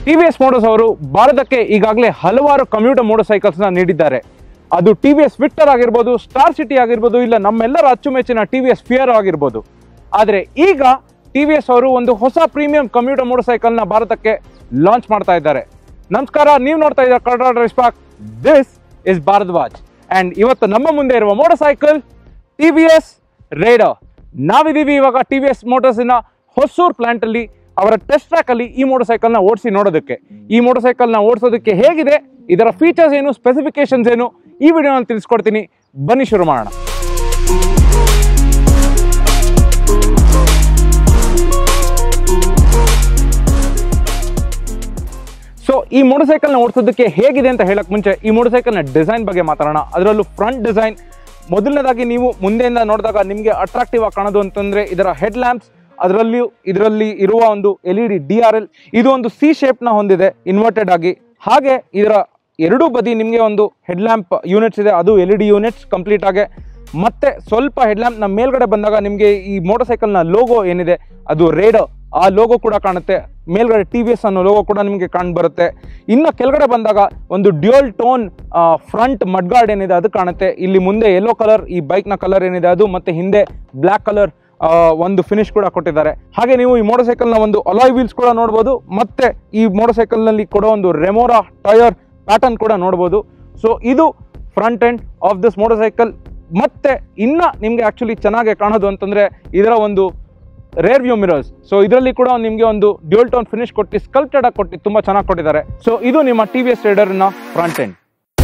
T V S motors ಅವರು ಭಾರತಕ್ಕೆ ಈಗಾಗಲೇ ಹಲವಾರು ಕಮ್ಯೂಟರ್ ಮೋಟರ್ ಸೈಕಲ್ಸ್ನ ನೀಡಿದ್ದಾರೆ ಅದು ಟಿ ವಿ ಎಸ್ ವಿಕ್ಟರ್ ಆಗಿರ್ಬೋದು ಸ್ಟಾರ್ ಸಿಟಿ ಆಗಿರ್ಬೋದು ಇಲ್ಲ ನಮ್ಮೆಲ್ಲರ ಅಚ್ಚುಮೆಚ್ಚಿನ ಟಿ ವಿ ಎಸ್ ಫಿಯರ್ ಆಗಿರ್ಬೋದು ಆದರೆ ಈಗ ಟಿ ವಿ ಎಸ್ ಅವರು ಒಂದು ಹೊಸ ಪ್ರೀಮಿಯಂ ಕಮ್ಯೂಟರ್ ಮೋಟರ್ ಸೈಕಲ್ನ ಭಾರತಕ್ಕೆ ಲಾಂಚ್ ಮಾಡ್ತಾ ಇದ್ದಾರೆ ನಮಸ್ಕಾರ ನೀವು ನೋಡ್ತಾ ಇದ್ದಾರೆ ಕರ್ನಾಟಕ ರೆಸ್ಪಾಕ್ ದಿಸ್ ಇಸ್ ಭಾರದ್ವಾಜ್ ಅಂಡ್ ಇವತ್ತು ನಮ್ಮ ಮುಂದೆ ಇರುವ motorcycle T V S Raider ನಾವಿದ್ದೀವಿ ಇವಾಗ ಟಿ ವಿ ಎಸ್ ಮೋಟರ್ಸಿನ ಹೊಸೂರ್ ಪ್ಲಾಂಟ್ ಅಲ್ಲಿ ಅವರ ಟೆಸ್ಟ್ ಟ್ರ್ಯಾಕ್ ಅಲ್ಲಿ ಈ ಮೋಟರ್ ಸೈಕಲ್ನ ಓಡಿಸಿ ನೋಡೋದಕ್ಕೆ ಈ ಮೋಟರ್ ಸೈಕಲ್ನ ಓಡಿಸೋದಕ್ಕೆ ಹೇಗಿದೆ ಇದರ ಫೀಚರ್ಸ್ ಏನು ಸ್ಪೆಸಿಫಿಕೇಶನ್ಸ್ ಏನು ಈ ವಿಡಿಯೋನಲ್ಲಿ ತಿಳಿಸ್ಕೊಡ್ತೀನಿ ಬನ್ನಿ ಶುರು ಮಾಡೋಣ ಸೊ ಈ ಮೋಟರ್ ಸೈಕಲ್ನ ಓಡಿಸೋದಕ್ಕೆ ಹೇಗಿದೆ ಅಂತ ಹೇಳಕ್ ಮುಂಚೆ ಈ ಮೋಟರ್ ಸೈಕಲ್ನ ಡಿಸೈನ್ ಬಗ್ಗೆ ಮಾತಾಡೋಣ ಅದರಲ್ಲೂ ಫ್ರಂಟ್ ಡಿಸೈನ್ ಮೊದಲನೇದಾಗಿ ನೀವು ಮುಂದೆಯಿಂದ ನೋಡಿದಾಗ ನಿಮಗೆ ಅಟ್ರಾಕ್ಟಿವ್ ಆಗಿ ಕಾಣೋದು ಅಂತಂದ್ರೆ ಇದರ ಹೆಡ್ ಲ್ಯಾಂಪ್ಸ್ ಅದರಲ್ಲಿಯೂ ಇದರಲ್ಲಿ ಇರುವ ಒಂದು L E D D R L ಇದು ಒಂದು ಸಿ ಶೇಪ್ನ ಹೊಂದಿದೆ ಇನ್ವರ್ಟೆಡ್ ಆಗಿ ಹಾಗೆ ಇದರ ಎರಡೂ ಬದಿ ನಿಮಗೆ ಒಂದು ಹೆಡ್ ಲ್ಯಾಂಪ್ ಯೂನಿಟ್ಸ್ ಇದೆ ಅದು L E D units complete ಆಗಿ ಮತ್ತೆ ಸ್ವಲ್ಪ ಹೆಡ್ ಲ್ಯಾಂಪ್ನ ಮೇಲ್ಗಡೆ ಬಂದಾಗ ನಿಮಗೆ ಈ ಮೋಟರ್ ಸೈಕಲ್ನ ಲೋಗೋ ಏನಿದೆ ಅದು ರೇಡರ್ ಆ ಲೋಗೋ ಕೂಡ ಕಾಣುತ್ತೆ ಮೇಲ್ಗಡೆ ಟಿ ವಿ ಎಸ್ ಅನ್ನೋ ಲೋಗೋ ಕೂಡ ನಿಮಗೆ ಕಾಣ್ ಬರುತ್ತೆ ಇನ್ನು ಕೆಳಗಡೆ ಬಂದಾಗ ಒಂದು ಡ್ಯೂಯಲ್ ಟೋನ್ ಫ್ರಂಟ್ ಮಡ್ಗಾರ್ಡ್ ಏನಿದೆ ಅದು ಕಾಣುತ್ತೆ ಇಲ್ಲಿ ಮುಂದೆ ಯೆಲ್ಲೋ ಕಲರ್ ಈ ಬೈಕ್ನ ಕಲರ್ ಏನಿದೆ ಅದು ಮತ್ತೆ ಹಿಂದೆ ಬ್ಲ್ಯಾಕ್ ಕಲರ್ ಒಂದು ಫಿನಿಶ್ ಕೂಡ ಕೊಟ್ಟಿದ್ದಾರೆ ಹಾಗೆ ನೀವು ಈ ಮೋಟರ್ ಸೈಕಲ್ನ ಒಂದು ಅಲಾಯ್ ವೀಲ್ಸ್ ಕೂಡ ನೋಡ್ಬೋದು ಮತ್ತೆ ಈ ಮೋಟರ್ ಸೈಕಲ್ನಲ್ಲಿ ಕೊಡೋ ಒಂದು ರೆಮೋರಾ ಟೈರ್ ಪ್ಯಾಟರ್ನ್ ಕೂಡ ನೋಡ್ಬೋದು ಸೊ ಇದು front end of this motorcycle ಮತ್ತೆ ಇನ್ನ ನಿಮಗೆ ಆಕ್ಚುಲಿ ಚೆನ್ನಾಗಿ ಕಾಣೋದು ಅಂತಂದ್ರೆ ಇದರ ಒಂದು ರೇರ್ ವ್ಯೂ ಮಿರರ್ಸ್ ಸೊ ಇದರಲ್ಲಿ ಕೂಡ ನಿಮಗೆ ಒಂದು ಡ್ಯೂಲ್ ಟೋನ್ ಫಿನಿಶ್ ಕೊಟ್ಟು ಸ್ಕಲ್ಪ್ಟೆಡ್ ಆಗಿ ಕೊಟ್ಟು ತುಂಬಾ ಚೆನ್ನಾಗಿ ಕೊಟ್ಟಿದ್ದಾರೆ ಸೊ ಇದು ನಿಮ್ಮ ಟಿ ವಿ ಎಸ್ ನ ಫ್ರಂಟ್ ಎಂಡ್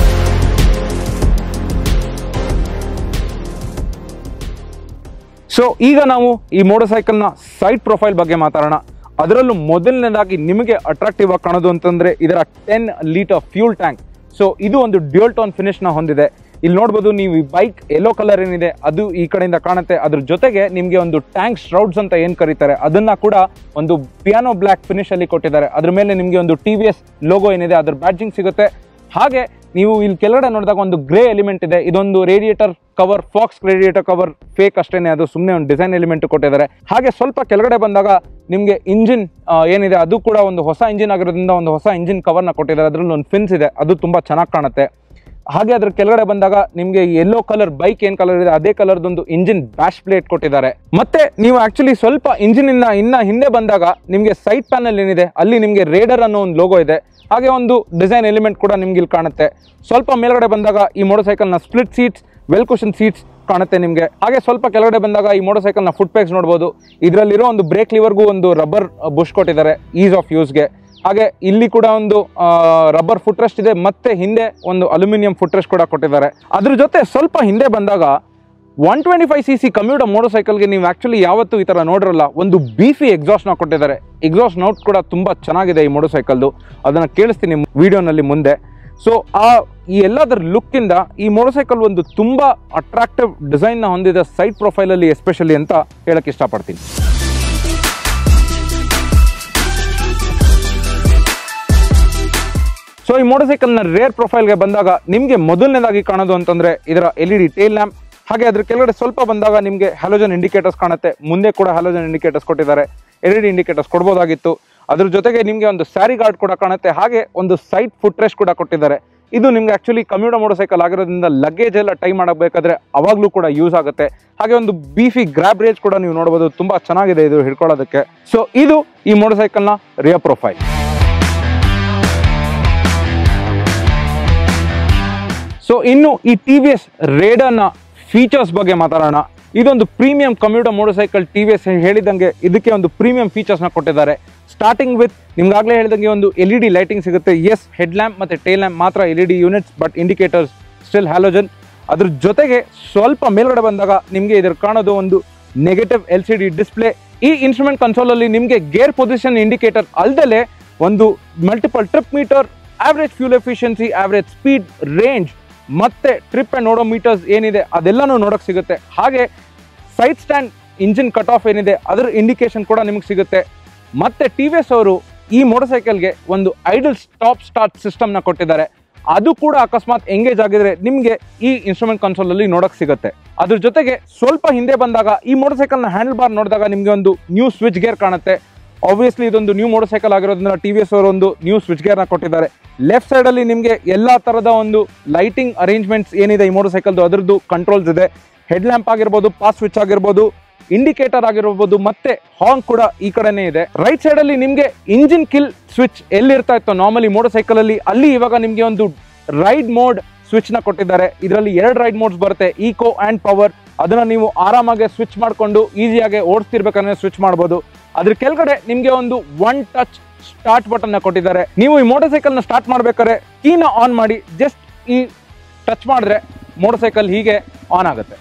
ಸೊ ಈಗ ನಾವು ಈ ಮೋಟರ್ ಸೈಕಲ್ನ ಸೈಡ್ ಪ್ರೊಫೈಲ್ ಬಗ್ಗೆ ಮಾತಾಡೋಣ ಅದರಲ್ಲೂ ಮೊದಲನೇದಾಗಿ ನಿಮಗೆ ಅಟ್ರಾಕ್ಟಿವ್ ಆಗಿ ಕಾಣೋದು ಅಂತಂದ್ರೆ ಇದರ ten litre fuel tank so ಇದು ಒಂದು ಡ್ಯೂಲ್ ಟೋನ್ ಫಿನಿಶ್ನ ಹೊಂದಿದೆ ಇಲ್ಲಿ ನೋಡ್ಬೋದು ನೀವು ಈ ಬೈಕ್ ಯೆಲ್ಲೋ ಕಲರ್ ಏನಿದೆ ಅದು ಈ ಕಡೆಯಿಂದ ಕಾಣುತ್ತೆ ಅದ್ರ ಜೊತೆಗೆ ನಿಮಗೆ ಒಂದು ಟ್ಯಾಂಕ್ ಸ್ಟ್ರೌಡ್ಸ್ ಅಂತ ಏನು ಕರೀತಾರೆ ಅದನ್ನ ಕೂಡ ಒಂದು ಪಿಯಾನೋ ಬ್ಲ್ಯಾಕ್ ಫಿನಿಶ್ ಅಲ್ಲಿ ಕೊಟ್ಟಿದ್ದಾರೆ ಅದ್ರ ಮೇಲೆ ನಿಮಗೆ ಒಂದು ಟಿ ವಿ ಎಸ್ ಲೋಗೋ ಏನಿದೆ ಅದ್ರ ಬ್ಯಾಡ್ಜಿಂಗ್ ಸಿಗುತ್ತೆ ಹಾಗೆ ನೀವು ಇಲ್ಲಿ ಕೆಳಗಡೆ ನೋಡಿದಾಗ ಒಂದು ಗ್ರೇ ಎಲಿಮೆಂಟ್ ಇದೆ ಇದೊಂದು radiator cover faux radiator cover fake ಅಷ್ಟೇನೆ ಅದು ಸುಮ್ಮನೆ ಒಂದು ಡಿಸೈನ್ ಎಲಿಮೆಂಟ್ ಕೊಟ್ಟಿದ್ದಾರೆ ಹಾಗೆ ಸ್ವಲ್ಪ ಕೆಳಗಡೆ ಬಂದಾಗ ನಿಮಗೆ ಇಂಜಿನ್ ಏನಿದೆ ಅದು ಕೂಡ ಒಂದು ಹೊಸ ಇಂಜಿನ್ ಆಗಿರೋದ್ರಿಂದ ಒಂದು ಹೊಸ ಇಂಜಿನ್ ಕವರ್ನ ಕೊಟ್ಟಿದ್ದಾರೆ ಅದರಲ್ಲಿ ಒಂದು ಫಿನ್ಸ್ ಇದೆ ಅದು ತುಂಬಾ ಚೆನ್ನಾಗಿ ಕಾಣುತ್ತೆ ಹಾಗೆ ಅದ್ರ ಕೆಳಗಡೆ ಬಂದಾಗ ನಿಮಗೆ ಯೆಲ್ಲೋ ಕಲರ್ ಬೈಕ್ ಏನ್ ಕಲರ್ ಇದೆ ಅದೇ ಕಲರ್ದೊಂದು ಇಂಜಿನ್ ಬ್ಯಾಶ್ ಪ್ಲೇಟ್ ಕೊಟ್ಟಿದ್ದಾರೆ ಮತ್ತೆ ನೀವು ಆಕ್ಚುಲಿ ಸ್ವಲ್ಪ ಇಂಜಿನ್ ಇಂದ ಇನ್ನ ಹಿಂದೆ ಬಂದಾಗ ನಿಮಗೆ ಸೈಡ್ ಪ್ಯಾನಲ್ ಏನಿದೆ ಅಲ್ಲಿ ನಿಮಗೆ ರೇಡರ್ ಅನ್ನೋ ಒಂದು ಲೋಗೋ ಇದೆ ಹಾಗೆ ಒಂದು ಡಿಸೈನ್ ಎಲಿಮೆಂಟ್ ಕೂಡ ನಿಮ್ಗೆ ಇಲ್ಲಿ ಕಾಣುತ್ತೆ ಸ್ವಲ್ಪ ಮೇಲ್ಗಡೆ ಬಂದಾಗ ಈ ಮೋಟರ್ ಸೈಕಲ್ನ split seats well cushion seats ಕಾಣುತ್ತೆ ನಿಮಗೆ ಹಾಗೆ ಸ್ವಲ್ಪ ಕೆಳಗಡೆ ಬಂದಾಗ ಈ ಮೋಟರ್ ಸೈಕಲ್ನ ಫುಟ್ ಪ್ಯಾಕ್ಸ್ ನೋಡ್ಬೋದು ಇದರಲ್ಲಿರೋ ಒಂದು ಬ್ರೇಕ್ ಲಿವರ್ಗೂ ಒಂದು ರಬ್ಬರ್ ಬುಷ್ ಕೊಟ್ಟಿದ್ದಾರೆ ಈಸ್ ಆಫ್ ಯೂಸ್ಗೆ ಹಾಗೆ ಇಲ್ಲಿ ಕೂಡ ಒಂದು ರಬ್ಬರ್ ಫುಟ್ ರೆಸ್ಟ್ ಇದೆ ಮತ್ತೆ ಹಿಂದೆ ಒಂದು ಅಲ್ಯೂಮಿನಿಯಂ ಫುಟ್ ರೆಸ್ಟ್ ಕೂಡ ಕೊಟ್ಟಿದ್ದಾರೆ ಅದ್ರ ಜೊತೆ ಸ್ವಲ್ಪ ಹಿಂದೆ ಬಂದಾಗ one twenty five C C commuter motor ಸೈಕಲ್ಗೆ ನೀವು ಆಕ್ಚುಲಿ ಯಾವತ್ತೂ ಈ ಥರ ನೋಡಿರಲ್ಲ ಒಂದು ಬೀಫಿ ಎಕ್ಸಾಸ್ಟ್ನ ಕೊಟ್ಟಿದ್ದಾರೆ ಎಕ್ಸಾಸ್ಟ್ ನೌಟ್ ಕೂಡ ತುಂಬ ಚೆನ್ನಾಗಿದೆ ಈ ಮೋಟರ್ ಸೈಕಲ್ದು ಅದನ್ನು ಕೇಳಿಸ್ತೀನಿ ವಿಡಿಯೋನಲ್ಲಿ ಮುಂದೆ ಸೊ ಆ ಈ ಎಲ್ಲದರ ಲುಕ್ಕಿಂದ ಈ ಮೋಟರ್ ಸೈಕಲ್ ಒಂದು ತುಂಬ ಅಟ್ರಾಕ್ಟಿವ್ ಡಿಸೈನ್ನ ಹೊಂದಿದ ಸೈಡ್ ಪ್ರೊಫೈಲಲ್ಲಿ ಎಸ್ಪೆಷಲಿ ಅಂತ ಹೇಳಕ್ಕೆ ಇಷ್ಟಪಡ್ತೀನಿ ಸೊ ಈ ಮೋಟರ್ ಸೈಕಲ್ನ ರೇರ್ ಪ್ರೊಫೈಲ್ಗೆ ಬಂದಾಗ ನಿಮಗೆ ಮೊದಲನೇದಾಗಿ ಕಾಣೋದು ಅಂತಂದ್ರೆ ಇದರ L E D tail lamp ಹಾಗೆ ಅದ್ರ ಕೆಳಗಡೆ ಸ್ವಲ್ಪ ಬಂದಾಗ ನಿಮಗೆ ಹ್ಯಾಲೋಜನ್ ಇಂಡಿಕೇಟರ್ಸ್ ಕಾಣುತ್ತೆ ಮುಂದೆ ಕೂಡ ಹ್ಯಾಲೋಜನ್ ಇಂಡಿಕೇಟರ್ಸ್ ಕೊಟ್ಟಿದ್ದಾರೆ ಎಲ್ ಇ ಡಿ ಇಂಡಿಕೇಟರ್ಸ್ ಕೊಡ್ಬೋದಾಗಿತ್ತು ಅದ್ರ ಜೊತೆಗೆ ನಿಮಗೆ ಒಂದು ಸ್ಯಾರಿ ಗಾರ್ಡ್ ಕೂಡ ಕಾಣುತ್ತೆ ಹಾಗೆ ಒಂದು ಸೈಡ್ ಫುಟ್ ರೆಸ್ಟ್ ಕೂಡ ಕೊಟ್ಟಿದ್ದಾರೆ ಇದು ನಿಮ್ಗೆ ಆಕ್ಚುಲಿ ಕಮ್ಯೂಟರ್ ಮೋಟರ್ ಸೈಕಲ್ ಆಗಿರೋದ್ರಿಂದ ಲಗೇಜ್ ಎಲ್ಲ ಟೈ ಮಾಡಬೇಕಾದ್ರೆ ಅವಾಗಲೂ ಕೂಡ ಯೂಸ್ ಆಗುತ್ತೆ ಹಾಗೆ ಒಂದು ಬೀಫಿ ಗ್ರಾಬ್ ರೇಜ್ ಕೂಡ ನೀವು ನೋಡಬಹುದು ತುಂಬಾ ಚೆನ್ನಾಗಿದೆ ಇದು ಹಿಡ್ಕೊಳ್ಳೋದಕ್ಕೆ ಸೊ ಇದು ಈ ಮೋಟರ್ ಸೈಕಲ್ನ ರಿಯರ್ ಪ್ರೊಫೈಲ್ ಸೊ ಇನ್ನು ಈ ಟಿ ವಿ ಎಸ್ ರೇಡರ್ನ ಫೀಚರ್ಸ್ ಬಗ್ಗೆ ಮಾತಾಡೋಣ ಇದೊಂದು premium commuter motorcycle T V S ಹೇಳಿದಂಗೆ ಇದಕ್ಕೆ ಒಂದು ಪ್ರೀಮಿಯಂ ಫೀಚರ್ಸ್ನ ಕೊಟ್ಟಿದ್ದಾರೆ ಸ್ಟಾರ್ಟಿಂಗ್ ವಿತ್ ನಿಮ್ಗಾಗಲೇ ಹೇಳಿದಂಗೆ ಒಂದು ಎಲ್ ಇ ಡಿ ಲೈಟಿಂಗ್ ಸಿಗುತ್ತೆ ಎಸ್ ಹೆಡ್ ಲ್ಯಾಂಪ್ ಮತ್ತು ಟೇಲ್ ಲ್ಯಾಂಪ್ ಮಾತ್ರ L E D units but indicators still halogen ಅದ್ರ ಜೊತೆಗೆ ಸ್ವಲ್ಪ ಮೇಲ್ಗಡೆ ಬಂದಾಗ ನಿಮಗೆ ಇದ್ರ ಕಾಣೋದು ಒಂದು negative L C D display ಈ ಇನ್ಸ್ಟ್ರೂಮೆಂಟ್ ಕನ್ಸೋಲಲ್ಲಿ ನಿಮಗೆ ಗೇರ್ ಪೊಸಿಷನ್ ಇಂಡಿಕೇಟರ್ ಅಲ್ದಲೆ ಒಂದು multiple trip meter average fuel efficiency average speed range ಮತ್ತೆ ಟ್ರಿಪ್ ಅಂಡ್ ಓಡೋಮೀಟರ್ಸ್ ಏನಿದೆ ಅದೆಲ್ಲನೂ ನೋಡಕ್ ಸಿಗುತ್ತೆ ಹಾಗೆ side stand engine cut of ಏನಿದೆ ಅದರ ಇಂಡಿಕೇಶನ್ ಕೂಡ ನಿಮಗೆ ಸಿಗುತ್ತೆ ಮತ್ತೆ ಟಿ ವಿ ಎಸ್ ಅವರು ಈ ಮೋಟರ್ ಸೈಕಲ್ಗೆ ಒಂದು ಐಡಲ್ ಸ್ಟಾಪ್ ಸ್ಟಾರ್ಟ್ ಸಿಸ್ಟಮ್ನ ಕೊಟ್ಟಿದ್ದಾರೆ ಅದು ಕೂಡ ಅಕಸ್ಮಾತ್ ಎಂಗೇಜ್ ಆಗಿದ್ರೆ ನಿಮಗೆ ಈ ಇನ್ಸ್ಟ್ರೂಮೆಂಟ್ ಕನ್ಸೋಲ್ ಅಲ್ಲಿ ನೋಡಕ್ ಸಿಗುತ್ತೆ ಅದ್ರ ಜೊತೆಗೆ ಸ್ವಲ್ಪ ಹಿಂದೆ ಬಂದಾಗ ಈ ಮೋಟರ್ ಸೈಕಲ್ನ ಹ್ಯಾಂಡಲ್ ಬಾರ್ ನೋಡಿದಾಗ ನಿಮಗೆ ಒಂದು ನ್ಯೂ ಸ್ವಿಚ್ ಗೇರ್ ಕಾಣುತ್ತೆ ಆಬ್ವಿಯಸ್ಲಿ ಇದೊಂದು ನ್ಯೂ ಮೋಟರ್ ಸೈಕಲ್ ಆಗಿರೋದ್ರಿಂದ ಟಿ ವಿ ಎಸ್ ಅವರು ಒಂದು ನ್ಯೂ ಸ್ವಿಚ್ ಗೇರ್ನ ಕೊಟ್ಟಿದ್ದಾರೆ ಲೆಫ್ಟ್ ಸೈಡಲ್ಲಿ ನಿಮಗೆ ಎಲ್ಲ ಥರದ ಒಂದು ಲೈಟಿಂಗ್ ಅರೇಂಜ್ಮೆಂಟ್ಸ್ ಏನಿದೆ ಈ ಮೋಟರ್ ಸೈಕಲ್ದು ಅದರದ್ದು ಕಂಟ್ರೋಲ್ಸ್ ಇದೆ ಹೆಡ್ ಲ್ಯಾಂಪ್ ಆಗಿರ್ಬೋದು ಪಾಸ್ ಸ್ವಿಚ್ ಆಗಿರ್ಬೋದು ಇಂಡಿಕೇಟರ್ ಆಗಿರ್ಬೋದು ಮತ್ತೆ ಹಾರ್ನ್ ಕೂಡ ಈ ಕಡೆನೇ ಇದೆ ರೈಟ್ ಸೈಡ್ ಅಲ್ಲಿ ನಿಮಗೆ ಇಂಜಿನ್ ಕಿಲ್ ಸ್ವಿಚ್ ಎಲ್ಲಿರ್ತಾ ಇತ್ತು ನಾರ್ಮಲಿ ಮೋಟರ್ ಸೈಕಲ್ ಅಲ್ಲಿ ಅಲ್ಲಿ ಇವಾಗ ನಿಮಗೆ ಒಂದು ರೈಡ್ ಮೋಡ್ ಸ್ವಿಚ್ ನ ಕೊಟ್ಟಿದ್ದಾರೆ ಇದರಲ್ಲಿ ಎರಡು ರೈಡ್ ಮೋಡ್ಸ್ ಬರುತ್ತೆ ಈಕೋ ಅಂಡ್ ಪವರ್ ಅದನ್ನ ನೀವು ಆರಾಮಾಗಿ ಸ್ವಿಚ್ ಮಾಡಿಕೊಂಡು ಈಸಿಯಾಗಿ ಓಡಿಸ್ತಿರ್ಬೇಕಂದ್ರೆ ಸ್ವಿಚ್ ಮಾಡ್ಬೋದು ಅದ್ರ ಕೆಳಗಡೆ ನಿಮಗೆ ಒಂದು ಒನ್ ಟಚ್ ಸ್ಟಾರ್ಟ್ ಬಟನ್ ನ ಕೊಟ್ಟಿದ್ದಾರೆ ನೀವು ಈ ಮೋಟರ್ ಸೈಕಲ್ ನ ಸ್ಟಾರ್ಟ್ ಮಾಡ್ಬೇಕಾದ್ರೆ ಕೀನ ಆನ್ ಮಾಡಿ ಜಸ್ಟ್ ಈ ಟಚ್ ಮಾಡಿದ್ರೆ ಮೋಟರ್ ಸೈಕಲ್ ಹೀಗೆ ಆನ್ ಆಗುತ್ತೆ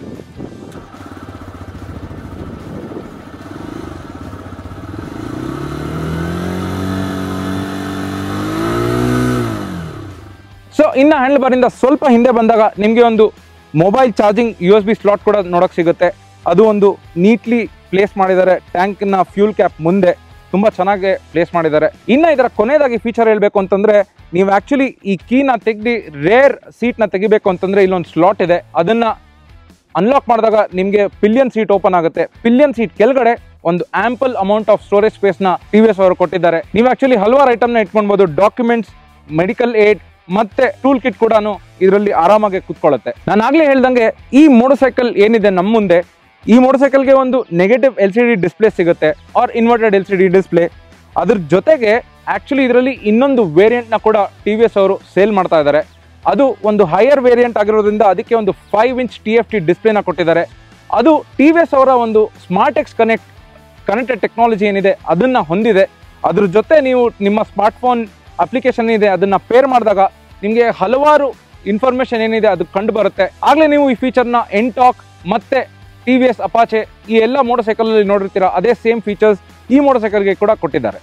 ಸೊ ಇನ್ನು ಹ್ಯಾಂಡಲ್ ಬಾರಿಂದ ಸ್ವಲ್ಪ ಹಿಂದೆ ಬಂದಾಗ ನಿಮಗೆ ಒಂದು mobile charging U S B slot ಕೂಡ ನೋಡಕ್ ಸಿಗುತ್ತೆ ಅದು ಒಂದು ನೀಟ್ಲಿ ಪ್ಲೇಸ್ ಮಾಡಿದ್ದಾರೆ ಟ್ಯಾಂಕ್ನ ಫ್ಯೂಲ್ ಕ್ಯಾಪ್ ಮುಂದೆ ತುಂಬಾ ಚೆನ್ನಾಗಿ ಪ್ಲೇಸ್ ಮಾಡಿದ್ದಾರೆ ಇನ್ನು ಇದರ ಕೊನೆಯದಾಗಿ ಫೀಚರ್ ಹೇಳಬೇಕು ಅಂತಂದ್ರೆ ನೀವು ಆಕ್ಚುಲಿ ಈ ಕೀನ ತೆಗ್ದು ರೇರ್ ಸೀಟ್ನ ತೆಗಿಬೇಕು ಅಂತಂದ್ರೆ ಇಲ್ಲೊಂದು ಸ್ಲಾಟ್ ಇದೆ ಅದನ್ನ ಅನ್ಲಾಕ್ ಮಾಡಿದಾಗ ನಿಮಗೆ ಪಿಲಿಯನ್ ಸೀಟ್ ಓಪನ್ ಆಗುತ್ತೆ ಪಿಲಿಯನ್ ಸೀಟ್ ಕೆಳಗಡೆ ಒಂದು ample amount of storage space ನ ಟಿ ವಿ ಎಸ್ ಅವರು ಕೊಟ್ಟಿದ್ದಾರೆ ನೀವು ಆಕ್ಚುಲಿ ಹಲವಾರು ಐಟಮ್ ನ ಇಟ್ಕೊಳ್ಬಹುದು ಡಾಕ್ಯುಮೆಂಟ್ಸ್ ಮೆಡಿಕಲ್ ಏಡ್ ಮತ್ತೆ ಟೂಲ್ ಕಿಟ್ ಕೂಡ ಇದರಲ್ಲಿ ಆರಾಮಾಗಿ ಕುತ್ಕೊಳ್ಳುತ್ತೆ ನಾನು ಆಗ್ಲೇ ಹೇಳ್ದಂಗೆ ಈ ಮೋಟರ್ ಸೈಕಲ್ ಏನಿದೆ ನಮ್ಮ ಮುಂದೆ ಈ ಮೋಟರ್ ಸೈಕಲ್ಗೆ ಒಂದು negative L C D display ಸಿಗುತ್ತೆ or inverted L C D display ಅದ್ರ ಜೊತೆಗೆ ಆಕ್ಚುಲಿ ಇದರಲ್ಲಿ ಇನ್ನೊಂದು ವೇರಿಯಂಟ್ ನ ಕೂಡ ಟಿ ವಿ ಎಸ್ ಅವರು ಸೇಲ್ ಮಾಡ್ತಾ ಇದ್ದಾರೆ ಅದು ಒಂದು ಹೈಯರ್ ವೇರಿಯಂಟ್ ಆಗಿರೋದ್ರಿಂದ ಅದಕ್ಕೆ ಒಂದು five inch T F T ಡಿಸ್ಪ್ಲೇನ ಕೊಟ್ಟಿದ್ದಾರೆ ಅದು ಟಿ ವಿ ಎಸ್ ಅವರ ಒಂದು smart X connect connected technology ಏನಿದೆ ಅದನ್ನ ಹೊಂದಿದೆ ಅದ್ರ ಜೊತೆ ನೀವು ನಿಮ್ಮ ಸ್ಮಾರ್ಟ್ಫೋನ್ ಅಪ್ಲಿಕೇಶನ್ ಇದೆ ಅದನ್ನ ಪೇರ್ ಮಾಡಿದಾಗ ನಿಮಗೆ ಹಲವಾರು ಇನ್ಫಾರ್ಮೇಶನ್ ಏನಿದೆ ಅದು ಕಂಡು ಬರುತ್ತೆ ಆಗಲೇ ನೀವು ಈ ಫೀಚರ್ನ ಎಂಟಾಕ್ ಮತ್ತೆ ಟಿ ವಿ ಎಸ್ ಅಪಾಚೆ ಈ ಎಲ್ಲ ಮೋಟರ್ ಸೈಕಲ್ ಅಲ್ಲಿ ನೋಡಿರ್ತೀರಾ ಅದೇ ಸೇಮ್ ಫೀಚರ್ಸ್ ಈ ಮೋಟರ್ ಸೈಕಲ್ಗೆ ಕೂಡ ಕೊಟ್ಟಿದ್ದಾರೆ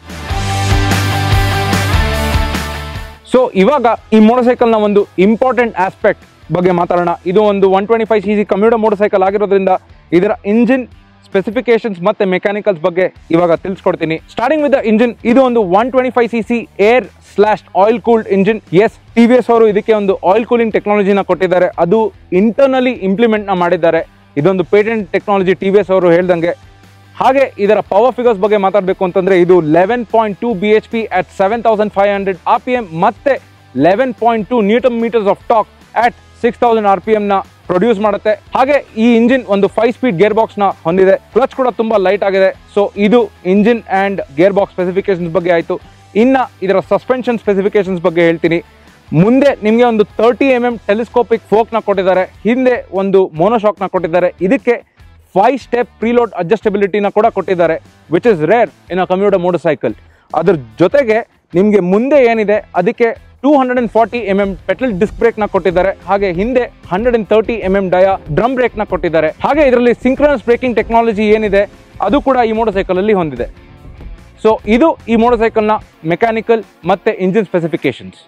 ಸೊ ಇವಾಗ ಈ ಮೋಟರ್ ಸೈಕಲ್ನ ಒಂದು ಇಂಪಾರ್ಟೆಂಟ್ ಆಸ್ಪೆಕ್ಟ್ ಬಗ್ಗೆ ಮಾತಾಡೋಣ ಇದು ಒಂದು one twenty five C C commuter motorcycle ಆಗಿರೋದ್ರಿಂದ ಇದರ ಇಂಜಿನ್ ಸ್ಪೆಸಿಫಿಕೇಶನ್ಸ್ ಮತ್ತೆ ಮೆಕ್ಯಾನಿಕಲ್ಸ್ ಬಗ್ಗೆ ಇವಾಗ ತಿಳಿಸ್ಕೊಡ್ತೀನಿ ಸ್ಟಾರ್ಟಿಂಗ್ ವಿತ್ ದ ಇಂಜಿನ್ ಇದು ಒಂದು one twenty five C C air slash oil cooled engine S T V S ಅವರು ಇದಕ್ಕೆ ಒಂದು ಆಯಿಲ್ ಕೂಲಿಂಗ್ ಟೆಕ್ನಾಲಜಿನ ಕೊಟ್ಟಿದ್ದಾರೆ ಅದು ಇಂಟರ್ನಲಿ ಇಂಪ್ಲಿಮೆಂಟ್ ನ ಮಾಡಿದ್ದಾರೆ ಇದೊಂದು patent technology T V S ಅವರು ಹೇಳ್ದಂಗೆ ಹಾಗೆ ಇದರ ಪವರ್ ಫಿಗರ್ಸ್ ಬಗ್ಗೆ ಮಾತಾಡಬೇಕು ಅಂತಂದ್ರೆ ಇದು eleven point two B H P at seven thousand five hundred R P M ಮತ್ತೆ eleven point two newton metres of torque at six thousand R P M ನ ಪ್ರೊಡ್ಯೂಸ್ ಮಾಡುತ್ತೆ ಹಾಗೆ ಈ ಇಂಜಿನ್ ಒಂದು ಫೈವ್ ಸ್ಪೀಡ್ ಗೇರ್ ಬಾಕ್ಸ್ ನ ಹೊಂದಿದೆ clutch ಕೂಡ ತುಂಬಾ ಲೈಟ್ ಆಗಿದೆ ಸೊ ಇದು engine and gearbox specifications ಬಗ್ಗೆ ಆಯ್ತು ಇನ್ನ ಇದರ ಸಸ್ಪೆನ್ಷನ್ ಸ್ಪೆಸಿಫಿಕೇಶನ್ಸ್ ಬಗ್ಗೆ ಹೇಳ್ತೀನಿ ಮುಂದೆ ನಿಮಗೆ ಒಂದು thirty M M telescopic fork ನ ಕೊಟ್ಟಿದ್ದಾರೆ ಹಿಂದೆ ಒಂದು ಮೋನೋಶಾಕ್ ನ ಕೊಟ್ಟಿದ್ದಾರೆ ಇದಕ್ಕೆ ಫೈವ್ ಸ್ಟೆಪ್ ಪ್ರೀಲೋಡ್ ಅಡ್ಜಸ್ಟಬಿಲಿಟಿನ ಕೂಡ ಕೊಟ್ಟಿದ್ದಾರೆ which is rare in a commuter motorcycle ಅದ್ರ ಜೊತೆಗೆ ನಿಮಗೆ ಮುಂದೆ ಏನಿದೆ ಅದಕ್ಕೆ two hundred and forty M M petrol disc brake ನ ಕೊಟ್ಟಿದ್ದಾರೆ ಹಾಗೆ ಹಿಂದೆ hundred and thirty M M ಡಯ ಡ್ರಮ್ ಬ್ರೇಕ್ ನ ಕೊಟ್ಟಿದ್ದಾರೆ ಹಾಗೆ ಇದರಲ್ಲಿ ಸಿಂಕ್ರನಸ್ ಬ್ರೇಕಿಂಗ್ ಟೆಕ್ನಾಲಜಿ ಏನಿದೆ ಅದು ಕೂಡ ಈ ಮೋಟರ್ ಸೈಕಲ್ ಅಲ್ಲಿ ಹೊಂದಿದೆ ಸೊ ಇದು ಈ ಮೋಟರ್ ಸೈಕಲ್ನ ಮೆಕ್ಯಾನಿಕಲ್ ಮತ್ತೆ ಇಂಜಿನ್ ಸ್ಪೆಸಿಫಿಕೇಶನ್ಸ್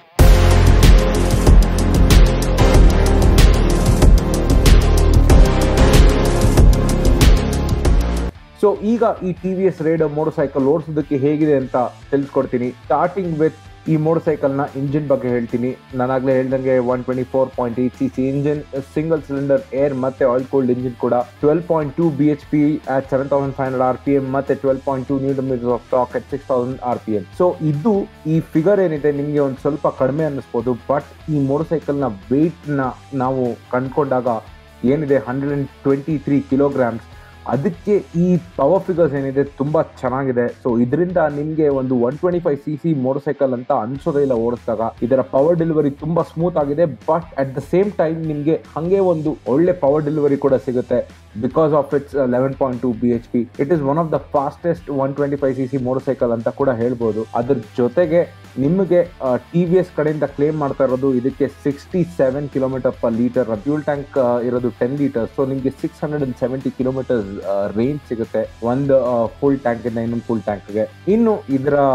ಸೊ ಈಗ ಈ T V S Rider motorcycle ಓಡಿಸೋದಕ್ಕೆ ಹೇಗಿದೆ ಅಂತ ತಿಳಿಸ್ಕೊಡ್ತೀನಿ ಸ್ಟಾರ್ಟಿಂಗ್ ವಿತ್ ಈ ಮೋಟರ್ ಸೈಕಲ್ನ ಇಂಜಿನ್ ಬಗ್ಗೆ ಹೇಳ್ತೀನಿ ನಾನಾಗಲೇ ಹೇಳ್ದಂಗೆ one twenty four point eight C C engine single cylinder air ಮತ್ತೆ ಆಯಿಲ್ ಕೋಲ್ಡ್ ಇಂಜಿನ್ ಕೂಡ twelve point two B H P at seven thousand five hundred R P M ಮತ್ತೆ twelve point two newton meter of torque at six thousand R P M so ಇದು ಈ figure ಏನಿದೆ ನಿಮಗೆ ಒಂದು ಸ್ವಲ್ಪ ಕಡಿಮೆ ಅನ್ನಿಸ್ಬೋದು but ಈ ಮೋಟರ್ ಸೈಕಲ್ನ ನ ನಾವು ಕಂಡ್ಕೊಂಡಾಗ ಏನಿದೆ hundred and twenty three kilograms ಅದಕ್ಕೆ ಈ ಪವರ್ ಫಿಗರ್ಸ್ ಏನಿದೆ ತುಂಬಾ ಚೆನ್ನಾಗಿದೆ ಸೊ ಇದರಿಂದ ನಿಮಗೆ ಒಂದು one twenty five C C motorcycle ಅಂತ ಅನ್ಸೋದೇ ಇಲ್ಲ ಓಡಿಸಿದಾಗ ಇದರ ಪವರ್ ಡೆಲಿವರಿ ತುಂಬಾ ಸ್ಮೂತ್ ಆಗಿದೆ but at the same time ನಿಮಗೆ ಹಾಗೆ ಒಂದು ಒಳ್ಳೆ ಪವರ್ ಡೆಲಿವರಿ ಕೂಡ ಸಿಗುತ್ತೆ because of it's eleven point two B H P it is one of the fastest one twenty five C C motorcycle ಅಂತ ಕೂಡ ಹೇಳ್ಬೋದು ಅದ್ರ ಜೊತೆಗೆ ನಿಮಗೆ ಟಿ ವಿ ಎಸ್ ಕಡೆಯಿಂದ ಕ್ಲೇಮ್ ಮಾಡ್ತಾ ಇರೋದು ಇದಕ್ಕೆ sixty seven kilometre per litre fuel tank ಇರೋದು ಟೆನ್ ಲೀಟರ್ ಸೊ ನಿಮಗೆ six hundred and seventy kilometre range ಸಿಗುತ್ತೆ ಒಂದು ಫುಲ್ ಟ್ಯಾಂಕ್ ಇಂದ ಇನ್ನೊಂದು ಫುಲ್ ಟ್ಯಾಂಕ್ಗೆ ಇನ್ನು ಇದರ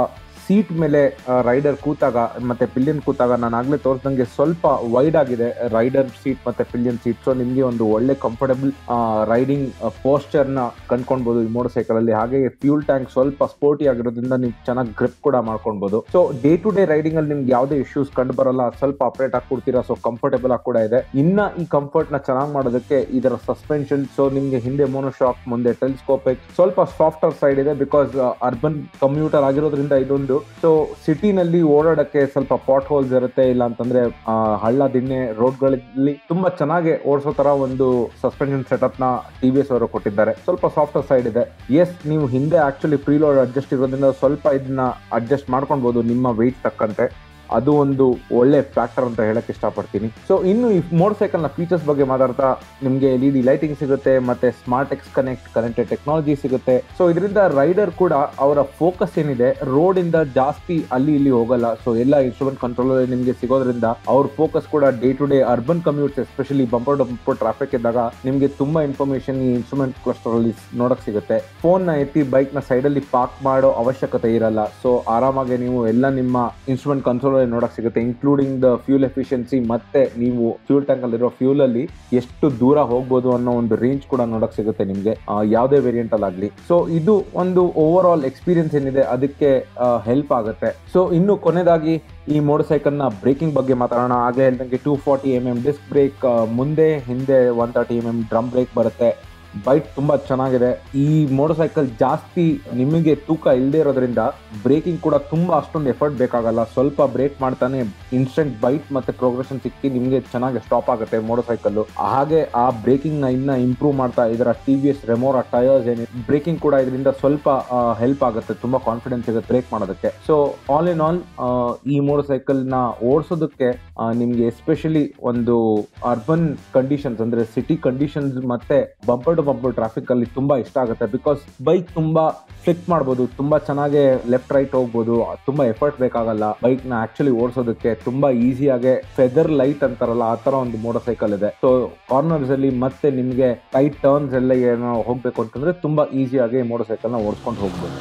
ಸೀಟ್ ಮೇಲೆ ರೈಡರ್ ಕೂತಾಗ ಮತ್ತೆ ಪಿಲಿಯನ್ ಕೂತಾಗ ನಾನು ಆಗ್ಲೇ ತೋರಿಸ್ದಂಗೆ ಸ್ವಲ್ಪ ವೈಡ್ ಆಗಿದೆ ರೈಡರ್ ಸೀಟ್ ಮತ್ತೆ ಪಿಲಿಯನ್ ಸೀಟ್ ಸೊ ನಿಮ್ಗೆ ಒಂದು ಒಳ್ಳೆ ಕಂಫರ್ಟಬಲ್ ರೈಡಿಂಗ್ ಪೋಸ್ಚರ್ ನ ಕಂಡ್ಕೊಳ್ಬಹುದು ಈ ಮೋಟರ್ ಸೈಕಲ್ ಅಲ್ಲಿ ಹಾಗೆ ಫ್ಯೂಲ್ ಟ್ಯಾಂಕ್ ಸ್ವಲ್ಪ ಸ್ಪೋರ್ಟಿ ಆಗಿರೋದ್ರಿಂದ ನೀವು ಚೆನ್ನಾಗಿ ಗ್ರಿಪ್ ಕೂಡ ಮಾಡ್ಕೊಳ್ಬಹುದು so day to day riding ಅಲ್ಲಿ ನಿಮ್ಗೆ ಯಾವುದೇ ಇಶ್ಯೂಸ್ ಕಂಡು ಬರಲ್ಲ ಸ್ವಲ್ಪ ಅಪ್ಡೇಟ್ ಆಗಿ ಕೊಡ್ತೀರಾ ಸೊ ಕಂಫರ್ಟಬಲ್ ಆಗಿ ಕೂಡ ಇದೆ ಇನ್ನ ಈ ಕಂಫರ್ಟ್ ನ ಚೆನ್ನಾಗಿ ಮಾಡೋದಕ್ಕೆ ಇದರ ಸಸ್ಪೆನ್ಷನ್ ಸೊ ನಿಮ್ಗೆ ಹಿಂದೆ ಮೋನೋಶಾಕ್ ಮುಂದೆ ಟೆಲಿಸ್ಕೋಪಿಕ್ ಸ್ವಲ್ಪ ಸಾಫ್ಟರ್ ಸೈಡ್ ಇದೆ ಬಿಕಾಸ್ ಅರ್ಬನ್ ಕಮ್ಯೂಟರ್ ಆಗಿರೋದ್ರಿಂದ ಇದೊಂದು ಸೊ ಸಿಟಿನಲ್ಲಿ ಓಡಾಡಕ್ಕೆ ಸ್ವಲ್ಪ ಪಾಟ್ ಹೋಲ್ಸ್ ಇರುತ್ತೆ ಇಲ್ಲ ಅಂತಂದ್ರೆ ಆ, ಹಳ್ಳ ದಿಣ್ಣೆ ರೋಡ್ಗಳಲ್ಲಿ ತುಂಬಾ ಚೆನ್ನಾಗಿ ಓಡಿಸೋ ತರ ಒಂದು ಸಸ್ಪೆನ್ಷನ್ ಸೆಟಪ್ ನ ಟಿ ವಿ ಎಸ್ ಅವರು ಕೊಟ್ಟಿದ್ದಾರೆ ಸ್ವಲ್ಪ ಸಾಫ್ಟರ್ ಸೈಡ್ ಇದೆ ಎಸ್ ನೀವು ಹಿಂದೆ ಆಕ್ಚುಲಿ ಪ್ರೀಲೋಡ್ ಅಡ್ಜಸ್ಟ್ ಇರೋದ್ರಿಂದ ಸ್ವಲ್ಪ ಇದನ್ನ ಅಡ್ಜಸ್ಟ್ ಮಾಡ್ಕೊಳ್ಬಹುದು ನಿಮ್ಮ ವೆಯ್ಟ್ ತಕ್ಕಂತೆ ಅದು ಒಂದು ಒಳ್ಳೆ ಫ್ಯಾಕ್ಟರ್ ಅಂತ ಹೇಳಕ್ ಇಷ್ಟಪಡ್ತೀನಿ ಸೊ ಇನ್ನು ಈ ಮೋಟರ್ ಸೈಕಲ್ ನ ಫೀಚರ್ಸ್ ಬಗ್ಗೆ ಮಾತಾಡ್ತಾ ನಿಮಗೆ ಎಲ್ ಇ ಡಿ ಲೈಟಿಂಗ್ ಸಿಗುತ್ತೆ ಮತ್ತೆ smart X connect connected technology ಸಿಗುತ್ತೆ ಸೊ ಇದರಿಂದ ರೈಡರ್ ಕೂಡ ಅವರ ಫೋಕಸ್ ಏನಿದೆ ರೋಡ್ ಇಂದ ಜಾಸ್ತಿ ಅಲ್ಲಿ ಇಲ್ಲಿ ಹೋಗಲ್ಲ ಸೊ ಎಲ್ಲ ಇನ್ಸ್ಟ್ರೂಮೆಂಟ್ ಕಂಟ್ರೋಲ್ ನಿಮಗೆ ಸಿಗೋದ್ರಿಂದ ಅವ್ರ ಫೋಕಸ್ ಕೂಡ day to day urban commutes especially bumper bumper traffic ಇದ್ದಾಗ ನಿಮಗೆ ತುಂಬಾ ಇನ್ಫಾರ್ಮೇಶನ್ ಈ ಇನ್ಸ್ಟ್ರೂಮೆಂಟ್ ಕ್ಲಸ್ಟರ್ ಅಲ್ಲಿ ನೋಡಕ್ ಸಿಗುತ್ತೆ ಫೋನ್ ನ ಎತ್ತಿ ಬೈಕ್ ನ ಸೈಡ್ ಅಲ್ಲಿ ಪಾರ್ಕ್ ಮಾಡೋ ಅವಶ್ಯಕತೆ ಇರಲ್ಲ ಸೊ ಆರಾಮಾಗಿ ನೀವು ಎಲ್ಲ ನಿಮ್ಮ ಇನ್ಸ್ಟ್ರೂಮೆಂಟ್ ಕಂಟ್ರೋಲ್ ಅಲ್ಲಿ ನೋಡಕ್ ಸಿಗುತ್ತೆ ಇನ್ಕ್ಲೂಡಿಂಗ್ ದ ಫ್ಯೂಲ್ ಎಫಿಷಿಯನ್ಸಿ ಮತ್ತೆ ನೀವು ಫ್ಯೂಲ್ ಟ್ಯಾಂಕ್ ಅಲ್ಲಿರೋ ಫ್ಯೂಲ್ ಅಲ್ಲಿ ಎಷ್ಟು ದೂರ ಹೋಗ್ಬೋದು ಅನ್ನೋ ಒಂದು ರೇಂಜ್ ಕೂಡ ನೋಡಕ್ ಸಿಗುತ್ತೆ ನಿಮ್ಗೆ ಆ, ಯಾವುದೇ ವೇರಿಯಂಟ್ ಅಲ್ಲಿ ಆಗ್ಲಿ ಸೊ ಇದು ಒಂದು ಓವರ್ ಆಲ್ ಎಕ್ಸ್ಪೀರಿಯನ್ಸ್ ಏನಿದೆ ಅದಕ್ಕೆ ಹೆಲ್ಪ್ ಆಗುತ್ತೆ ಸೊ ಇನ್ನು ಕೊನೆಯದಾಗಿ ಈ ಮೋಟರ್ ಸೈಕಲ್ ನ ಬ್ರೇಕಿಂಗ್ ಬಗ್ಗೆ ಮಾತಾಡೋಣ ಆಗಲೇ ಹೇಳ್ದಂಗೆ two forty M M disc brake ಮುಂದೆ ಹಿಂದೆ one thirty M M drum brake ಬರುತ್ತೆ ಬೈಕ್ ತುಂಬಾ ಚೆನ್ನಾಗಿದೆ ಈ ಮೋಟರ್ ಸೈಕಲ್ ಜಾಸ್ತಿ ನಿಮಗೆ ತೂಕ ಇಲ್ಲದೆ ಇರೋದ್ರಿಂದ ಬ್ರೇಕಿಂಗ್ ಕೂಡ ತುಂಬಾ ಅಷ್ಟೊಂದು ಎಫರ್ಟ್ ಬೇಕಾಗಲ್ಲ ಸ್ವಲ್ಪ ಬ್ರೇಕ್ ಮಾಡ್ತಾನೆ ಇನ್ಸ್ಟೆಂಟ್ ಬೈಟ್ ಮತ್ತೆ ಪ್ರೋಗ್ರೆಷನ್ ಸಿಕ್ಕಿ ನಿಮಗೆ ಚೆನ್ನಾಗಿ ಸ್ಟಾಪ್ ಆಗುತ್ತೆ ಮೋಟರ್ ಸೈಕಲ್ ಹಾಗೆ ಆ ಬ್ರೇಕಿಂಗ್ ನ ಇನ್ನ ಇಂಪ್ರೂವ್ ಮಾಡ್ತಾ ಇದರ T V S Remora tyres ಏನಿದೆ ಬ್ರೇಕಿಂಗ್ ಕೂಡ ಇದರಿಂದ ಸ್ವಲ್ಪ ಹೆಲ್ಪ್ ಆಗುತ್ತೆ ತುಂಬಾ ಕಾನ್ಫಿಡೆನ್ಸ್ ಸಿಗುತ್ತೆ ಬ್ರೇಕ್ ಮಾಡೋದಕ್ಕೆ ಸೊ ಆಲ್ ಇನ್ ಆಲ್ ಈ ಮೋಟರ್ ಸೈಕಲ್ ನ ಓಡಿಸೋದಕ್ಕೆ ನಿಮ್ಗೆ ಎಸ್ಪೆಷಲಿ ಒಂದು ಅರ್ಬನ್ ಕಂಡೀಷನ್ಸ್ ಅಂದ್ರೆ ಸಿಟಿ ಕಂಡೀಷನ್ಸ್ ಮತ್ತೆ ಬಂಪರ್ ಟು ಬಂಪರ್ ಟ್ರಾಫಿಕ್ ಅಲ್ಲಿ ತುಂಬಾ ಇಷ್ಟ ಆಗುತ್ತೆ ಬಿಕಾಸ್ ಬೈಕ್ ತುಂಬಾ ಫ್ಲಿಕ್ ಮಾಡ್ಬೋದು ತುಂಬಾ ಚೆನ್ನಾಗಿ ಲೆಫ್ಟ್ ರೈಟ್ ಹೋಗ್ಬೋದು ತುಂಬಾ ಎಫರ್ಟ್ ಬೇಕಾಗಲ್ಲ ಬೈಕ್ ನ ಆಕ್ಚುಲಿ ಓಡಿಸೋದಕ್ಕೆ ತುಂಬಾ ಈಸಿಯಾಗಿ ಫೆದರ್ ಲೈಟ್ ಅಂತಾರಲ್ಲ ಆ ತರ ಒಂದು ಮೋಟರ್ ಸೈಕಲ್ ಇದೆ ಸೊ ಕಾರ್ನರ್ಸ್ ಅಲ್ಲಿ ಮತ್ತೆ ನಿಮ್ಗೆ ಟೈಟ್ ಟರ್ನ್ಸ್ ಎಲ್ಲ ಏನೋ ಹೋಗ್ಬೇಕು ಅಂತಂದ್ರೆ ತುಂಬಾ ಈಸಿಯಾಗಿ ಮೋಟರ್ ಸೈಕಲ್ ನ ಓಡಿಸ್ಕೊಂಡು ಹೋಗ್ಬೋದು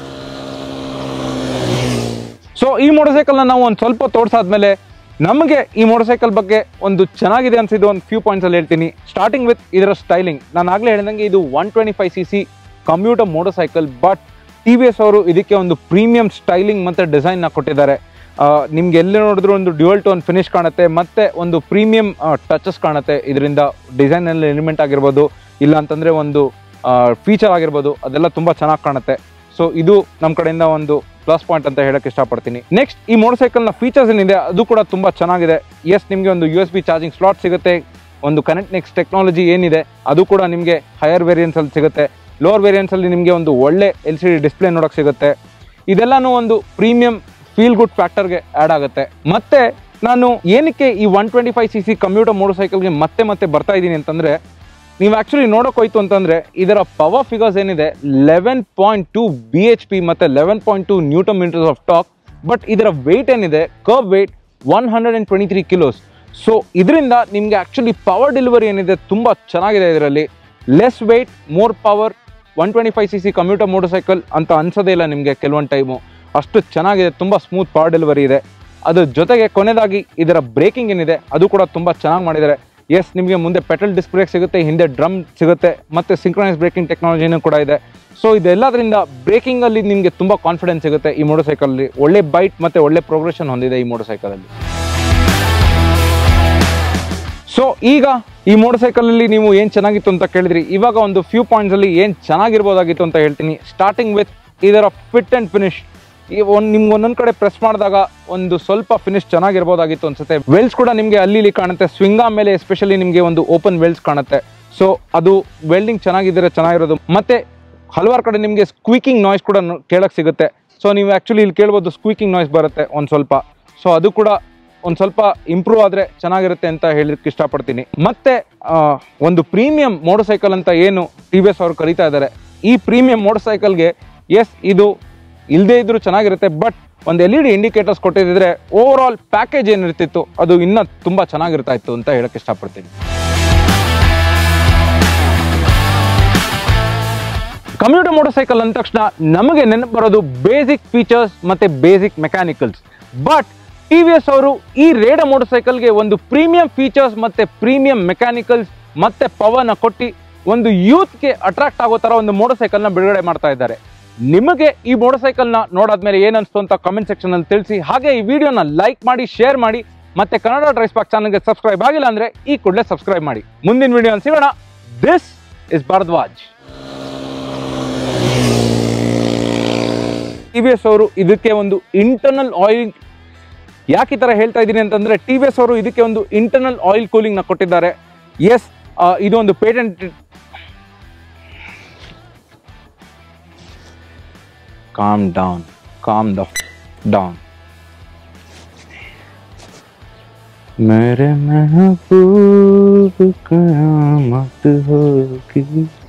ಸೊ ಈ ಮೋಟರ್ ಸೈಕಲ್ನ ನಾವು ಒಂದು ಸ್ವಲ್ಪ ತೋರಿಸಾದ್ಮೇಲೆ ನಮಗೆ ಈ ಮೋಟರ್ ಸೈಕಲ್ ಬಗ್ಗೆ ಒಂದು ಚೆನ್ನಾಗಿದೆ ಅನ್ಸಿದ್ದು ಒಂದು ಫ್ಯೂ ಪಾಯಿಂಟ್ಸ್ ಅಲ್ಲಿ ಹೇಳ್ತೀನಿ ಸ್ಟಾರ್ಟಿಂಗ್ ವಿತ್ ಇದರ ಸ್ಟೈಲಿಂಗ್ ನಾನು ಆಗ್ಲೇ ಹೇಳಿದಂಗೆ ಇದು one twenty five C C commuter motorcycle but T V S ಅವರು ಇದಕ್ಕೆ ಒಂದು ಪ್ರೀಮಿಯಂ ಸ್ಟೈಲಿಂಗ್ ಮತ್ತು ಡಿಸೈನ್ನ ಕೊಟ್ಟಿದ್ದಾರೆ ಆ, ನಿಮ್ಗೆ ಎಲ್ಲಿ ನೋಡಿದ್ರು ಒಂದು ಡ್ಯುಯಲ್ ಟೋನ್ ಫಿನಿಶ್ ಕಾಣುತ್ತೆ ಮತ್ತೆ ಒಂದು ಪ್ರೀಮಿಯಂ ಟಚಸ್ ಕಾಣುತ್ತೆ ಇದರಿಂದ ಡಿಸೈನ್ ಎಲಿಮೆಂಟ್ ಆಗಿರ್ಬೋದು ಇಲ್ಲ ಅಂತಂದ್ರೆ ಒಂದು ಫೀಚರ್ ಆಗಿರ್ಬೋದು ಅದೆಲ್ಲ ತುಂಬಾ ಚೆನ್ನಾಗಿ ಕಾಣುತ್ತೆ ಸೊ ಇದು ನಮ್ಮ ಕಡೆಯಿಂದ ಒಂದು ಪ್ಲಸ್ ಪಾಯಿಂಟ್ ಅಂತ ಹೇಳಕ್ ಇಷ್ಟಪಡ್ತೀನಿ ನೆಕ್ಸ್ಟ್ ಈ ಮೋಟರ್ ಸೈಕಲ್ ನ ಫೀಚರ್ಸ್ ಏನಿದೆ ಅದು ಕೂಡ ತುಂಬಾ ಚೆನ್ನಾಗಿದೆ ಎಸ್ ನಿಮಗೆ ಒಂದು U S B charging slot ಸಿಗುತ್ತೆ ಒಂದು ಕನೆಕ್ಟ್ ನೆಕ್ಸ್ಟ್ ಟೆಕ್ನಾಲಜಿ ಏನಿದೆ ಅದು ಕೂಡ ನಿಮಗೆ ಹೈಯರ್ ವೇರಿಯನ್ಸ್ ಅಲ್ಲಿ ಸಿಗುತ್ತೆ ಲೋವರ್ ವೇರಿಯನ್ಸ್ ಅಲ್ಲಿ ನಿಮಗೆ ಒಂದು ಒಳ್ಳೆ ಎಲ್ ಸಿ ಡಿ ಡಿಸ್ಪ್ಲೇ ನೋಡಕ್ ಸಿಗುತ್ತೆ ಇದೆಲ್ಲಾನು ಒಂದು ಪ್ರೀಮಿಯಂ ಫೀಲ್ ಗುಡ್ ಫ್ಯಾಕ್ಟರ್ಗೆ ಆ್ಯಡ್ ಆಗುತ್ತೆ ಮತ್ತೆ ನಾನು ಏನಕ್ಕೆ ಈ one twenty five C C commuter ಮೋಟರ್ ಸೈಕಲ್ಗೆ ಮತ್ತೆ ಮತ್ತೆ ಬರ್ತಾ ಇದ್ದೀನಿ ಅಂತಂದ್ರೆ ನೀವು ಆಕ್ಚುಲಿ ನೋಡಕ್ ಹೋಯ್ತು ಅಂತಂದ್ರೆ ಇದರ ಪವರ್ ಫಿಗರ್ಸ್ ಏನಿದೆ eleven point two B H P ಮತ್ತೆ eleven point two newton metres of torque but ಇದರ ವೆಯ್ಟ್ ಏನಿದೆ kerb weight one hundred and twenty three kilos so ಇದರಿಂದ ನಿಮಗೆ ಆಕ್ಚುಲಿ ಪವರ್ ಡೆಲಿವರಿ ಏನಿದೆ ತುಂಬಾ ಚೆನ್ನಾಗಿದೆ ಇದರಲ್ಲಿ less weight more power one twenty five C C commuter motorcycle ಅಂತ ಅನ್ಸೋದೇ ಇಲ್ಲ ನಿಮಗೆ ಕೆಲವೊಂದು ಟೈಮು ಅಷ್ಟು ಚೆನ್ನಾಗಿದೆ ತುಂಬ ಸ್ಮೂತ್ ಪವರ್ ಡೆಲಿವರಿ ಇದೆ ಅದ್ರ ಜೊತೆಗೆ ಕೊನೆಯದಾಗಿ ಇದರ ಬ್ರೇಕಿಂಗ್ ಏನಿದೆ ಅದು ಕೂಡ ತುಂಬ ಚೆನ್ನಾಗಿ ಮಾಡಿದ್ದಾರೆ ಎಸ್ ನಿಮಗೆ ಮುಂದೆ ಪೆಟ್ರೋಲ್ ಡಿಸ್ಕ್ ಬ್ರೇಕ್ ಸಿಗುತ್ತೆ ಹಿಂದೆ ಡ್ರಮ್ ಸಿಗುತ್ತೆ ಮತ್ತೆ ಸಿಂಕ್ರನೈಸ್ ಬ್ರೇಕಿಂಗ್ ಟೆಕ್ನಾಲಜಿನೂ ಕೂಡ ಇದೆ ಸೊ ಇದೆಲ್ಲದರಿಂದ ಬ್ರೇಕಿಂಗ್ ಅಲ್ಲಿ ನಿಮಗೆ ತುಂಬಾ ಕಾನ್ಫಿಡೆನ್ಸ್ ಸಿಗುತ್ತೆ ಈ ಮೋಟರ್ ಸೈಕಲ್ ಅಲ್ಲಿ ಒಳ್ಳೆ ಬೈಟ್ ಮತ್ತೆ ಒಳ್ಳೆ ಪ್ರೋಗ್ರೆಷನ್ ಹೊಂದಿದೆ ಈ ಮೋಟರ್ ಸೈಕಲ್ ಅಲ್ಲಿ ಸೊ ಈಗ ಈ ಮೋಟರ್ ಸೈಕಲ್ ಅಲ್ಲಿ ನೀವು ಏನ್ ಚೆನ್ನಾಗಿತ್ತು ಅಂತ ಕೇಳಿದ್ರಿ ಇವಾಗ ಒಂದು ಫ್ಯೂ ಪಾಯಿಂಟ್ಸ್ ಅಲ್ಲಿ ಏನ್ ಚೆನ್ನಾಗಿರ್ಬೋದಾಗಿತ್ತು ಅಂತ ಹೇಳ್ತೀನಿ ಸ್ಟಾರ್ಟಿಂಗ್ ವಿತ್ ಇದರ ಫಿಟ್ ಅಂಡ್ ಫಿನಿಶ್ ಈ ಒಂದು ನಿಮ್ಗೆ ಒಂದೊಂದ್ ಕಡೆ ಪ್ರೆಸ್ ಮಾಡಿದಾಗ ಒಂದು ಸ್ವಲ್ಪ ಫಿನಿಶ್ ಚೆನ್ನಾಗಿರ್ಬೋದಾಗಿತ್ತು ಅನ್ಸುತ್ತೆ ವೆಲ್ಸ್ ಕೂಡ ನಿಮಗೆ ಅಲ್ಲಿ ಇಲ್ಲಿ ಕಾಣುತ್ತೆ ಸ್ವಿಂಗಾ ಮೇಲೆ ಎಸ್ಪೆಷಲಿ ನಿಮಗೆ ಒಂದು ಓಪನ್ ವೆಲ್ಸ್ ಕಾಣುತ್ತೆ ಸೊ ಅದು ವೆಲ್ಡಿಂಗ್ ಚೆನ್ನಾಗಿದ್ದರೆ ಚೆನ್ನಾಗಿರೋದು ಮತ್ತೆ ಹಲವಾರು ಕಡೆ ನಿಮಗೆ ಸ್ಕ್ವೀಕಿಂಗ್ ನಾಯ್ಸ್ ಕೂಡ ನ- ಕೇಳಕ್ ಸಿಗುತ್ತೆ ಸೊ ನೀವು ಆ್ಯಕ್ಚುಲಿ ಇಲ್ಲಿ ಕೇಳ್ಬೋದು ಸ್ಕ್ವೀಕಿಂಗ್ ನಾಯ್ಸ್ ಬರುತ್ತೆ ಒಂದು ಸ್ವಲ್ಪ ಸೊ ಅದು ಕೂಡ ಒಂದು ಸ್ವಲ್ಪ ಇಂಪ್ರೂವ್ ಆದರೆ ಚೆನ್ನಾಗಿರುತ್ತೆ ಅಂತ ಹೇಳಲಿಕ್ಕೆ ಇಷ್ಟಪಡ್ತೀನಿ ಮತ್ತೆ ಆ, ಒಂದು ಪ್ರೀಮಿಯಂ ಮೋಟರ್ ಸೈಕಲ್ ಅಂತ ಏನು ಟಿ ವಿ ಎಸ್ ಅವರು ಕರೀತಾ ಇದ್ದಾರೆ ಈ ಪ್ರೀಮಿಯಂ ಮೋಟರ್ ಸೈಕಲ್ಗೆ ಎಸ್ ಇದು ಇಲ್ಲದೇ ಇದ್ರೂ ಚೆನ್ನಾಗಿರುತ್ತೆ ಬಟ್ ಒಂದು ಎಲ್ ಇ ಡಿ ಇಂಡಿಕೇಟರ್ಸ್ ಕೊಟ್ಟಿದ್ರೆ ಓವರ್ ಆಲ್ ಪ್ಯಾಕೇಜ್ ಏನಿರ್ತಿತ್ತು ಅದು ಇನ್ನೂ ತುಂಬ ಚೆನ್ನಾಗಿರ್ತಾ ಇತ್ತು ಅಂತ ಹೇಳಕ್ಕೆ ಇಷ್ಟಪಡ್ತೀನಿ ಕಮ್ಯೂಟರ್ ಮೋಟರ್ ಸೈಕಲ್ ಅಂದ ತಕ್ಷಣ ನಮಗೆ ನೆನಪು ಬರೋದು ಬೇಸಿಕ್ ಫೀಚರ್ಸ್ ಮತ್ತೆ basic mechanicals but T V S ಅವರು ಈ ರೇಡ ಮೋಟರ್ ಸೈಕಲ್ಗೆ ಒಂದು ಪ್ರೀಮಿಯಂ ಫೀಚರ್ಸ್ ಮತ್ತೆ ಪ್ರೀಮಿಯಂ ಮೆಕ್ಯಾನಿಕಲ್ಸ್ ಮತ್ತೆ ಪವರ್ನ ಕೊಟ್ಟು ಒಂದು ಯೂತ್ಗೆ ಅಟ್ರಾಕ್ಟ್ ಆಗೋ ತರ ಒಂದು ಮೋಟರ್ ಸೈಕಲ್ನ ಬಿಡುಗಡೆ ಮಾಡ್ತಾ ಇದ್ದಾರೆ ನಿಮಗೆ ಈ ಮೋಟರ್ ಸೈಕಲ್ನ ನೋಡಾದ್ಮೇಲೆ ಏನ್ ಅನ್ಸ್ತು ಅಂತ ಕಮೆಂಟ್ ಸೆಕ್ಷನ್ ಅಲ್ಲಿ ತಿಳಿಸಿ ಹಾಗೆ ಈ ವಿಡಿಯೋನ ಲೈಕ್ ಮಾಡಿ ಶೇರ್ ಮಾಡಿ ಮತ್ತೆ ಕನ್ನಡ ಡ್ರೈಸ್ ಪಾಕ್ ಚಾನಲ್ಗೆ ಸಬ್ಸ್ಕ್ರೈಬ್ ಆಗಿಲ್ಲ ಅಂದ್ರೆ ಈ ಕೂಡಲೇ ಸಬ್ಸ್ಕ್ರೈಬ್ ಮಾಡಿ ಮುಂದಿನ ವಿಡಿಯೋ ಸಿಗೋಣ this is Bharadwaj T V S ಅವರು ಇದಕ್ಕೆ ಒಂದು ಇಂಟರ್ನಲ್ ಆಯಿಲ್ ಯಾಕೆ ಈ ಥರ ಹೇಳ್ತಾ ಇದ್ದೀನಿ ಅಂತಂದ್ರೆ ಟಿ ವಿ ಎಸ್ ಅವರು ಇದಕ್ಕೆ ಒಂದು ಇಂಟರ್ನಲ್ ಆಯಿಲ್ ಕೂಲಿಂಗ್ನ ಕೊಟ್ಟಿದ್ದಾರೆ ಎಸ್ ಇದು ಒಂದು patent calm down calm the down मेरे महबूब कयामत होगी